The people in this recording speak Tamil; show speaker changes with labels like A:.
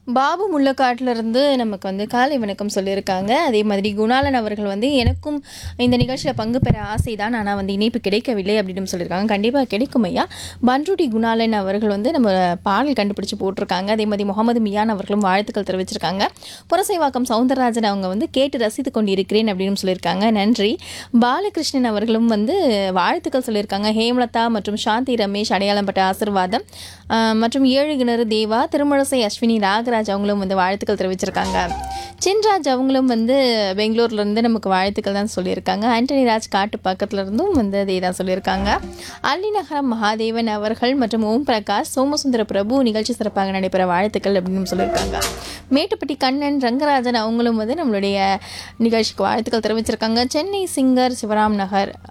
A: பாபு முள்ளக்காட்டுல இருந்து நமக்கு வந்து காலை வணக்கம் சொல்லியிருக்காங்க அதே மாதிரி குணாலன் அவர்கள் வந்து எனக்கும் இந்த நிகழ்ச்சியில் பங்கு பெற ஆசை தான் ஆனால் வந்து இணைப்பு கிடைக்கவில்லை அப்படின்னு சொல்லியிருக்காங்க கண்டிப்பாக கிடைக்கும் ஐயா பன்ருட்டி குணாலன் அவர்கள் வந்து நம்ம பாடல் கண்டுபிடிச்சு போட்டிருக்காங்க அதே மாதிரி முகமது மியான் அவர்களும் வாழ்த்துக்கள் தெரிவிச்சிருக்காங்க புரசைவாக்கம் சவுந்தரராஜன் அவங்க வந்து கேட்டு ரசித்து கொண்டிருக்கிறேன் அப்படின்னு சொல்லியிருக்காங்க நன்றி பாலகிருஷ்ணன் அவர்களும் வந்து வாழ்த்துக்கள் சொல்லியிருக்காங்க ஹேமலதா மற்றும் சாந்தி ரமேஷ் அடையாளம் பட்ட ஆசிர்வாதம் ஆஹ் மற்றும் ஏழு கிணறு தேவா திருமழசை அஸ்வினி நாகராஜ் அவங்களும் வந்து வாழ்த்துக்கள் தெரிவிச்சிருக்காங்க சின்ராஜ் அவங்களும் வந்து பெங்களூர்ல இருந்து நமக்கு வாழ்த்துக்கள் தான் சொல்லியிருக்காங்க ஆண்டனி ராஜ் காட்டு பக்கத்துல இருந்தும் வந்து அதே தான் சொல்லியிருக்காங்க அல்லிநகரம் மகாதேவன் அவர்கள் மற்றும் ஓம் பிரகாஷ் சோமசுந்தர பிரபு நிகழ்ச்சி சிறப்பாக நடைபெற வாழ்த்துக்கள் அப்படின்னு சொல்லியிருக்காங்க மேட்டுப்பட்டி கண்ணன் ரங்கராஜன் அவங்களும் வந்து நம்மளுடைய நிகழ்ச்சிக்கு வாழ்த்துக்கள் தெரிவிச்சிருக்காங்க சென்னை சிங்கர் சிவராம் நகர்